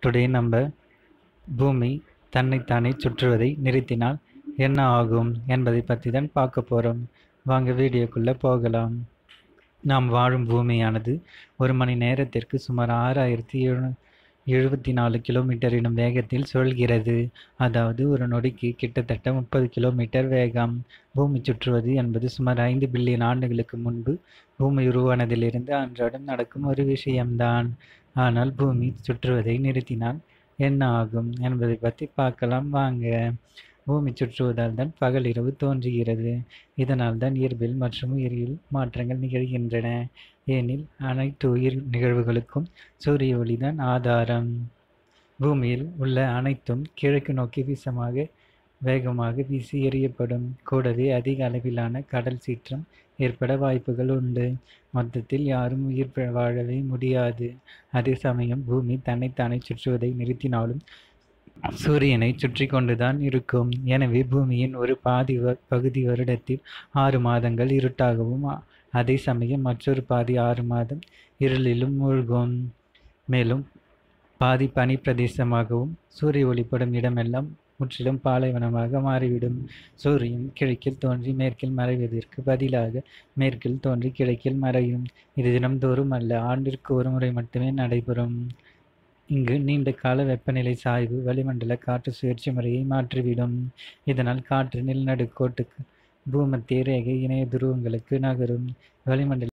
today நம்ம பூமி தன்னைத்தானே சுற்றுவதை நிறுத்தினால் என்ன ஆகும் என்பதை பற்றி தான் பார்க்க போகிறோம் வாங்க வீடியோக்குள்ளே போகலாம் நாம் வாழும் பூமியானது ஒரு மணி நேரத்திற்கு சுமார் ஆறாயிரத்தி எழு எழுபத்தி நாலு கிலோமீட்டர் எனும் வேகத்தில் சுழல்கிறது அதாவது ஒரு நொடிக்கு கிட்டத்தட்ட முப்பது கிலோமீட்டர் வேகம் பூமி சுற்றுவது என்பது சுமார் ஐந்து பில்லியன் ஆண்டுகளுக்கு முன்பு பூமி உருவானதிலிருந்து அன்றாடம் நடக்கும் ஒரு விஷயம்தான் ஆனால் பூமி சுற்றுவதை நிறுத்தினால் என்ன ஆகும் என்பதை பற்றி பார்க்கலாம் வாங்க பூமி சுற்றுவதால் தான் பகல் இரவு தோன்றுகிறது இதனால் தான் இயற்பியல் மற்றும் உயிரியல் மாற்றங்கள் நிகழ்கின்றன ஏனில் அனைத்து உயிர் நிகழ்வுகளுக்கும் சூரிய ஒளிதான் ஆதாரம் பூமியில் உள்ள அனைத்தும் கிழக்கு நோக்கி வீசமாக வேகமாக வீசி எறியப்படும் கூடவே அதிக அளவிலான கடல் சீற்றம் ஏற்பட வாய்ப்புகள் உண்டு மொத்தத்தில் யாரும் உயிர் வாழவே முடியாது அதே சமயம் பூமி தன்னைத்தானே சுற்றுவதை நிறுத்தினாலும் சூரியனை சுற்றி கொண்டுதான் இருக்கும் எனவே பூமியின் ஒரு பாதி பகுதி வருடத்தில் ஆறு மாதங்கள் இருட்டாகவும் அதே சமயம் மற்றொரு பாதி ஆறு மாதம் இருளிலும் மூழ்கும் மேலும் பாதி பனி பிரதேசமாகவும் சூரிய ஒளிப்படும் இடமெல்லாம் முற்றிலும் பாலைவனமாக மாறிவிடும் சூரியன் கிழக்கில் தோன்றி மேற்கில் மறைவதற்கு பதிலாக மேற்கில் தோன்றி கிழக்கில் மறையும் இது தினம்தோறும் அல்ல ஆண்டிற்கு ஒரு முறை மட்டுமே நடைபெறும் இங்கு நீண்ட கால வெப்பநிலை சாய்வு வளிமண்டல காற்று சுழற்சி முறையை மாற்றிவிடும் இதனால் காற்று நிலநடுக்கோட்டுக்கு பூமத்திய ரேகை இணைய துருவங்களுக்கு நகரும் வளிமண்டல